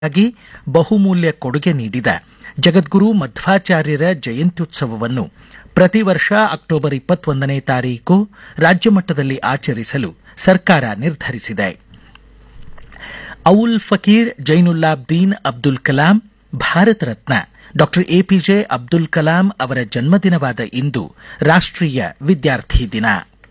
ಾಗಿ ಬಹುಮೂಲ್ಯ ಕೊಡುಗೆ ನೀಡಿದ ಜಗದ್ಗುರು ಮಧ್ವಾಚಾರ್ಯರ ಜಯಂತ್ಯುತ್ಸವವನ್ನು ಪ್ರತಿ ವರ್ಷ ಅಕ್ಟೋಬರ್ ಇಪ್ಪತ್ತೊಂದನೇ ತಾರೀಕು ರಾಜ್ಯ ಮಟ್ಟದಲ್ಲಿ ಆಚರಿಸಲು ಸರ್ಕಾರ ನಿರ್ಧರಿಸಿದೆ ಔಲ್ ಫಕೀರ್ ಜೈನುಲ್ಲಾಬ್ದೀನ್ ಅಬ್ದುಲ್ ಕಲಾಂ ಭಾರತ ರತ್ನ ಡಾ ಎಪಿಜೆ ಅಬ್ದುಲ್ ಕಲಾಂ ಅವರ ಜನ್ಮದಿನವಾದ ಇಂದು ರಾಷ್ಟೀಯ ವಿದ್ಯಾರ್ಥಿ ದಿನ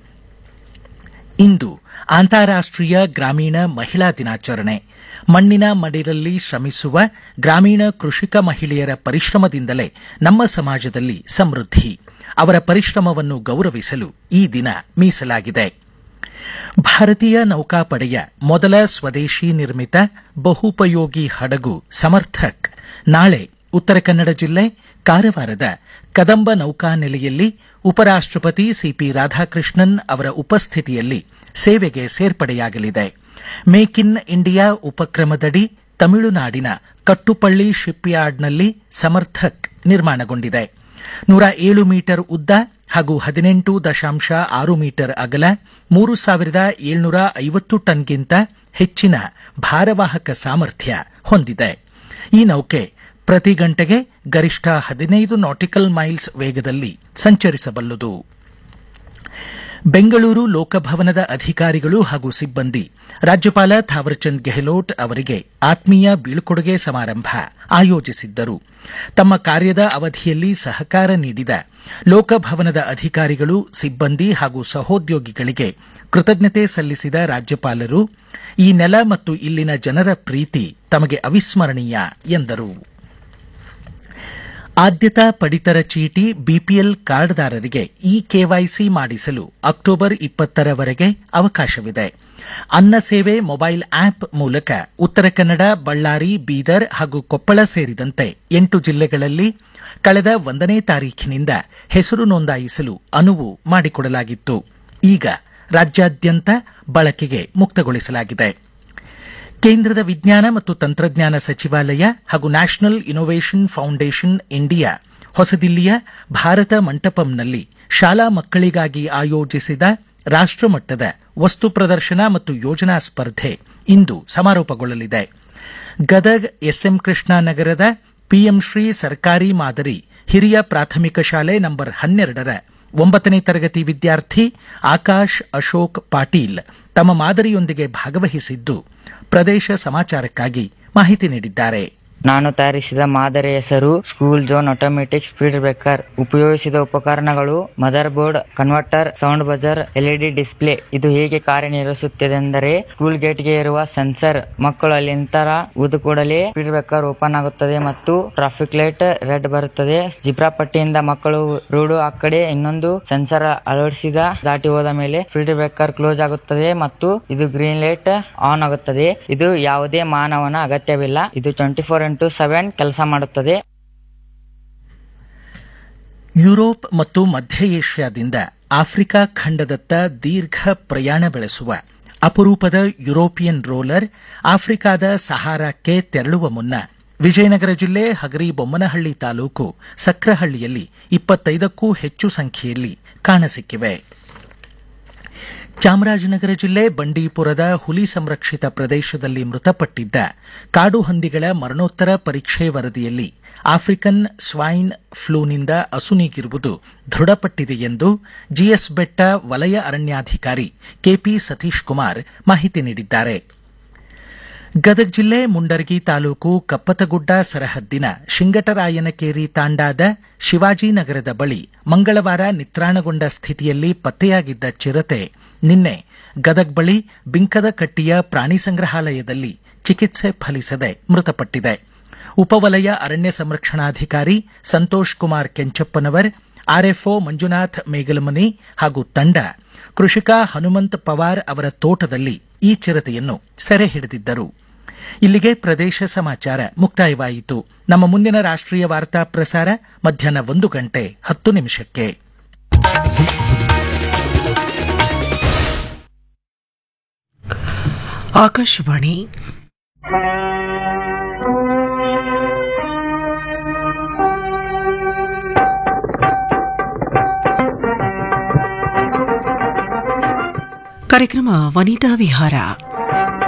ಇಂದು ಅಂತಾರಾಷ್ಟೀಯ ಗ್ರಾಮೀಣ ಮಹಿಳಾ ದಿನಾಚರಣೆ ಮಣ್ಣಿನ ಮಡಿಲಲ್ಲಿ ಶ್ರಮಿಸುವ ಗ್ರಾಮೀಣ ಕೃಷಿಕ ಮಹಿಳೆಯರ ಪರಿಶ್ರಮದಿಂದಲೇ ನಮ್ಮ ಸಮಾಜದಲ್ಲಿ ಸಮೃದ್ಧಿ ಅವರ ಪರಿಶ್ರಮವನ್ನು ಗೌರವಿಸಲು ಈ ದಿನ ಮೀಸಲಾಗಿದೆ ಭಾರತೀಯ ನೌಕಾಪಡೆಯ ಮೊದಲ ಸ್ವದೇಶಿ ನಿರ್ಮಿತ ಬಹುಪಯೋಗಿ ಹಡಗು ಸಮರ್ಥಕ್ ನಾಳೆ ಉತ್ತರ ಕನ್ನಡ ಜಿಲ್ಲೆ ಕಾರವಾರದ ಕದಂಬ ನೌಕಾನೆಲೆಯಲ್ಲಿ ಉಪರಾಷ್ಟಪತಿ ಸಿಪಿ ರಾಧಾಕೃಷ್ಣನ್ ಅವರ ಉಪಸ್ಥಿತಿಯಲ್ಲಿ ಸೇವೆಗೆ ಸೇರ್ಪಡೆಯಾಗಲಿದೆ ಮೇಕ್ ಇನ್ ಇಂಡಿಯಾ ಉಪಕ್ರಮದಡಿ ತಮಿಳುನಾಡಿನ ಕಟ್ಟುಪಳ್ಳಿ ಶಿಪ್ಯಾರ್ಡ್ನಲ್ಲಿ ಸಮರ್ಥಕ್ ನಿರ್ಮಾಣಗೊಂಡಿದೆ ನೂರ ಏಳು ಮೀಟರ್ ಉದ್ದ ಹಾಗೂ ಹದಿನೆಂಟು ದಶಾಂಶ ಆರು ಮೀಟರ್ ಅಗಲ ಮೂರು ಸಾವಿರದ ಏಳ್ನೂರ ಐವತ್ತು ಟನ್ಗಿಂತ ಹೆಚ್ಚಿನ ಭಾರವಾಹಕ ಸಾಮರ್ಥ್ಯ ಹೊಂದಿದೆ ಈ ನೌಕೆ ಪ್ರತಿ ಗಂಟೆಗೆ ಗರಿಷ್ಠ ಹದಿನೈದು ನಾಟಿಕಲ್ ಮೈಲ್ಸ್ ವೇಗದಲ್ಲಿ ಸಂಚರಿಸಬಲ್ಲದು ಬೆಂಗಳೂರು ಲೋಕಭವನದ ಅಧಿಕಾರಿಗಳು ಹಾಗೂ ಸಿಬ್ಬಂದಿ ರಾಜ್ಯಪಾಲ ಥಾವರ್ಚಂದ್ ಗೆಹ್ಲೋಟ್ ಅವರಿಗೆ ಆತ್ಮೀಯ ಬೀಳ್ಕೊಡುಗೆ ಸಮಾರಂಭ ಆಯೋಜಿಸಿದ್ದರು ತಮ್ಮ ಕಾರ್ಯದ ಅವಧಿಯಲ್ಲಿ ಸಹಕಾರ ನೀಡಿದ ಲೋಕಭವನದ ಅಧಿಕಾರಿಗಳು ಸಿಬ್ಬಂದಿ ಹಾಗೂ ಸಹೋದ್ಯೋಗಿಗಳಿಗೆ ಕೃತಜ್ಞತೆ ಸಲ್ಲಿಸಿದ ರಾಜ್ಯಪಾಲರು ಈ ನೆಲ ಮತ್ತು ಇಲ್ಲಿನ ಜನರ ಪ್ರೀತಿ ತಮಗೆ ಅವಿಸ್ಮರಣೀಯ ಎಂದರು ಆದ್ಯತಾ ಪಡಿತರ ಚೀಟಿ ಬಿಪಿಎಲ್ ಕಾರ್ಡ್ದಾರರಿಗೆ ಇ ಕೆವೈಸಿ ಮಾಡಿಸಲು ಅಕ್ಟೋಬರ್ ಇಪ್ಪತ್ತರವರೆಗೆ ಅವಕಾಶವಿದೆ ಅನ್ನ ಸೇವೆ ಮೊಬೈಲ್ ಆಪ್ ಮೂಲಕ ಉತ್ತರ ಕನ್ನಡ ಬಳ್ಳಾರಿ ಬೀದರ್ ಹಾಗೂ ಕೊಪ್ಪಳ ಸೇರಿದಂತೆ ಎಂಟು ಜಿಲ್ಲೆಗಳಲ್ಲಿ ಕಳೆದ ಒಂದನೇ ತಾರೀಖಿನಿಂದ ಹೆಸರು ನೋಂದಾಯಿಸಲು ಅನುವು ಮಾಡಿಕೊಡಲಾಗಿತ್ತು ಈಗ ರಾಜ್ಯಾದ್ಯಂತ ಬಳಕೆಗೆ ಮುಕ್ತಗೊಳಿಸಲಾಗಿದೆ ಕೇಂದ್ರದ ವಿಜ್ಞಾನ ಮತ್ತು ತಂತ್ರಜ್ಞಾನ ಸಚಿವಾಲಯ ಹಾಗೂ ನ್ಯಾಷನಲ್ ಇನ್ನೋವೇಷನ್ ಫೌಂಡೇಶನ್ ಇಂಡಿಯಾ ಹೊಸದಿಲ್ಲಿಯ ಭಾರತ ಮಂಟಪಂನಲ್ಲಿ ಶಾಲಾ ಮಕ್ಕಳಿಗಾಗಿ ಆಯೋಜಿಸಿದ ರಾಷ್ಟಮಟ್ಟದ ವಸ್ತು ಪ್ರದರ್ಶನ ಮತ್ತು ಯೋಜನಾ ಸ್ಪರ್ಧೆ ಇಂದು ಸಮಾರೋಪಗೊಳ್ಳಲಿದೆ ಗದಗ್ ಎಸ್ಎಂ ಕೃಷ್ಣ ನಗರದ ಪಿಎಂ ಶ್ರೀ ಸರ್ಕಾರಿ ಮಾದರಿ ಹಿರಿಯ ಪ್ರಾಥಮಿಕ ಶಾಲೆ ನಂಬರ್ ಹನ್ನೆರಡರ ಒಂಬತ್ತನೇ ತರಗತಿ ವಿದ್ಯಾರ್ಥಿ ಆಕಾಶ್ ಅಶೋಕ್ ಪಾಟೀಲ್ ತಮ್ಮ ಮಾದರಿಯೊಂದಿಗೆ ಭಾಗವಹಿಸಿದ್ದು ಪ್ರದೇಶ ಸಮಾಚಾರಕ್ಕಾಗಿ ಮಾಹಿತಿ ನೀಡಿದ್ದಾರೆ ನಾನು ತಯಾರಿಸಿದ ಮಾದರಿ ಹೆಸರು school zone automatic speed breaker ಉಪಯೋಗಿಸಿದ ಉಪಕರಣಗಳು mother board converter sound buzzer L E D display ಇದು ಹೇಗೆ ಕಾರ್ಯನಿರ್ವಹಿಸುತ್ತದೆ ಎಂದರೆ ಸ್ಕೂಲ್ ಗೇಟ್ಗೆ ಇರುವ ಸೆನ್ಸರ್ ಮಕ್ಕಳು ಅಲ್ಲಿ ನಿಂತರ ಊದು ಕೂಡಲೇ ಸ್ಪೀಡ್ ಬ್ರೇಕರ್ ಓಪನ್ ಆಗುತ್ತದೆ ಮತ್ತು ಟ್ರಾಫಿಕ್ ಲೈಟ್ ರೆಡ್ ಬರುತ್ತದೆ ಜಿಬ್ರಾ ಪಟ್ಟಿಯಿಂದ ಮಕ್ಕಳು ರೋಡು ಆ ಕಡೆ ಇನ್ನೊಂದು ಸೆನ್ಸರ್ ಅಳವಡಿಸಿದ ದಾಟಿ ಹೋದ ಮೇಲೆ ಸ್ಪೀಡ್ ಬ್ರೇಕರ್ ಕ್ಲೋಸ್ ಆಗುತ್ತದೆ ಮತ್ತು ಇದು ಗ್ರೀನ್ ಲೈಟ್ ಆನ್ ಆಗುತ್ತದೆ ಇದು ಯಾವುದೇ ಮಾನವನ ಅಗತ್ಯವಿಲ್ಲ ಇದು ಟ್ವೆಂಟಿ ಫೋರ್ ಇಂಟು ಸೆವೆನ್ ಕೆಲಸ ಮಾಡುತ್ತದೆ ಯುರೋಪ್ ಮತ್ತು ಮಧ್ಯ ಏಷ್ಯಾದಿಂದ ಆಫ್ರಿಕಾ ಖಂಡದತ್ತ ದೀರ್ಘ ಪ್ರಯಾಣ ಬೆಳೆಸುವ ಅಪರೂಪದ ಯುರೋಪಿಯನ್ ರೋಲರ್ ಆಫ್ರಿಕಾದ ಸಹಾರಾಕ್ಕೆ ತೆರಳುವ ಮುನ್ನ ವಿಜಯನಗರ ಜಿಲ್ಲೆ ಹಗರಿಬೊಮ್ಮನಹಳ್ಳಿ ತಾಲೂಕು ಸಕ್ರಹಳ್ಳಿಯಲ್ಲಿ ಇಪ್ಪತ್ತೈದಕ್ಕೂ ಹೆಚ್ಚು ಸಂಖ್ಯೆಯಲ್ಲಿ ಕಾಣಸಿಕ್ಕಿವೆ ಚಾಮರಾಜನಗರ ಜಿಲ್ಲೆ ಬಂಡೀಪುರದ ಹುಲಿ ಸಂರಕ್ಷಿತ ಪ್ರದೇಶದಲ್ಲಿ ಮೃತಪಟ್ಟಿದ್ದ ಕಾಡು ಹಂದಿಗಳ ಮರಣೋತ್ತರ ಪರೀಕ್ಷೆ ವರದಿಯಲ್ಲಿ ಆಫ್ರಿಕನ್ ಸ್ವೈನ್ ಫ್ಲೂನಿಂದ ಅಸುನೀಗಿರುವುದು ದೃಢಪಟ್ಟಿದೆ ಎಂದು ಜಿಎಸ್ ಬೆಟ್ಟ ವಲಯ ಅರಣ್ಯಾಧಿಕಾರಿ ಕೆಪಿ ಸತೀಶ್ ಕುಮಾರ್ ಮಾಹಿತಿ ನೀಡಿದ್ದಾರೆ ಗದಗ ಜಿಲ್ಲೆ ಮುಂಡರಗಿ ತಾಲೂಕು ಕಪ್ಪತಗುಡ್ಡ ಸರಹದ್ದಿನ ಶಿಂಗಟರಾಯನಕೇರಿ ತಾಂಡಾದ ಶಿವಾಜಿನಗರದ ಬಳಿ ಮಂಗಳವಾರ ನಿತ್ರಾಣಗೊಂಡ ಸ್ಥಿತಿಯಲ್ಲಿ ಪತ್ತೆಯಾಗಿದ್ದ ಚಿರತೆ ನಿನ್ನೆ ಗದಗ್ ಬಳಿ ಬಿಂಕದ ಕಟ್ಟಿಯ ಪ್ರಾಣಿ ಸಂಗ್ರಹಾಲಯದಲ್ಲಿ ಚಿಕಿತ್ಸೆ ಫಲಿಸದೆ ಮೃತಪಟ್ಟಿದೆ ಉಪವಲಯ ಅರಣ್ಯ ಸಂರಕ್ಷಣಾಧಿಕಾರಿ ಸಂತೋಷ್ ಕುಮಾರ್ ಕೆಂಚಪ್ಪನವರ್ ಆರ್ಎಫ್ಒ ಮಂಜುನಾಥ್ ಮೇಗಲಮನಿ ಹಾಗೂ ತಂಡ ಕೃಷಿಕ ಹನುಮಂತ್ ಪವಾರ್ ಅವರ ತೋಟದಲ್ಲಿ ಈ ಚಿರತೆಯನ್ನು ಸೆರೆ ಹಿಡಿದಿದ್ದರು ಇಲ್ಲಿಗೆ ಪ್ರದೇಶ ಸಮಾಚಾರ ಮುಕ್ತಾಯವಾಯಿತು ನಮ್ಮ ಮುಂದಿನ ರಾಷ್ಟ್ರೀಯ ವಾರ್ತಾ ಪ್ರಸಾರ ಮಧ್ಯಾಹ್ನ ಒಂದು ಗಂಟೆ ಹತ್ತು ನಿಮಿಷಕ್ಕೆ ಆಕಾಶವಾಣಿ ಕಾರ್ಯಕ್ರಮ ವನಿತಾ ವಿಹಾರ